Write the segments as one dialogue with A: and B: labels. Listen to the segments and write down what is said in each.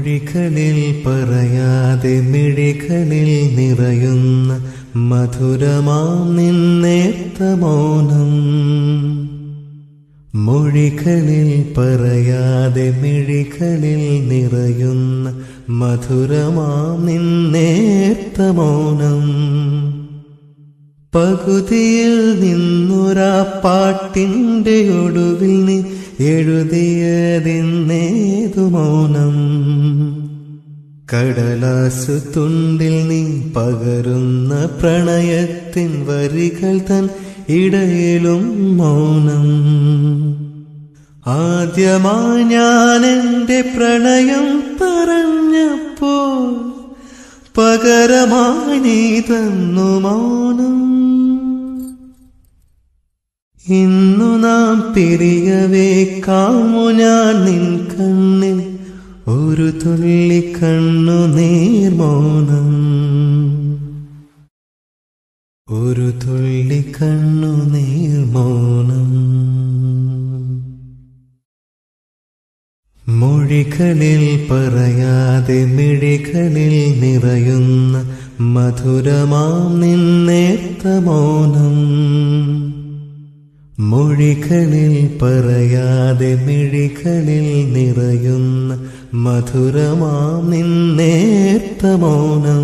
A: മൊഴികളിൽ പറയാതെ മിഴികളിൽ നിറയുന്ന മധുരമാം നിന്നേത്ത മൗനം മൊഴികളിൽ പറയാതെ മിഴികളിൽ നിറയുന്ന മധുരമാം നിന്നേത്ത മൗനം പകുതിയിൽ നിന്നൊരാ പാട്ടിന്റെ ഒടുവിൽ നീ എഴുതിയതിന്നേതു മൗനം കടലാസു തുണ്ടിൽ നീ പകരുന്ന പ്രണയത്തിൻ വരികൾ തൻ ഇടയിലും മൗനം ആദ്യമായി ഞാൻ എന്റെ പ്രണയം പറഞ്ഞപ്പോൾ പകരമായി നീ തന്നു മൗനം ഇന്നു നാം പിരിയവേ കാമു ഞാൻ നിൻ കണ്ണിൽ ഒരു തുള്ളി കണ്ണു നീർ മൗനം ഒരു തുള്ളി കണ്ണു നീർ മൗനം മൊഴികളിൽ പറയാതെ മിഴികളിൽ നിറയുന്ന മധുരമാം നിന്നേത്ത മൗനം മൊഴികളിൽ പറയാതെ മിഴികളിൽ നിറയുന്ന മധുരമാം നിന്നേത്ത മൗനം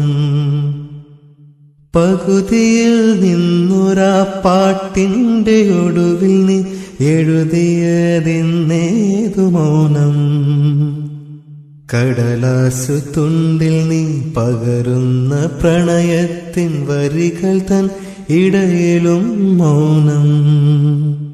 A: പകുതിയിൽ നിന്നൊരാ പാട്ടിന്റെ ഒടുവിൽ നീ എഴുതിയതിന്നേതു മൗനം കടലാസു തുണ്ടിൽ നീ പകരുന്ന പ്രണയത്തിൻ വരികൾ തൻ ഇടയിലും മൗനം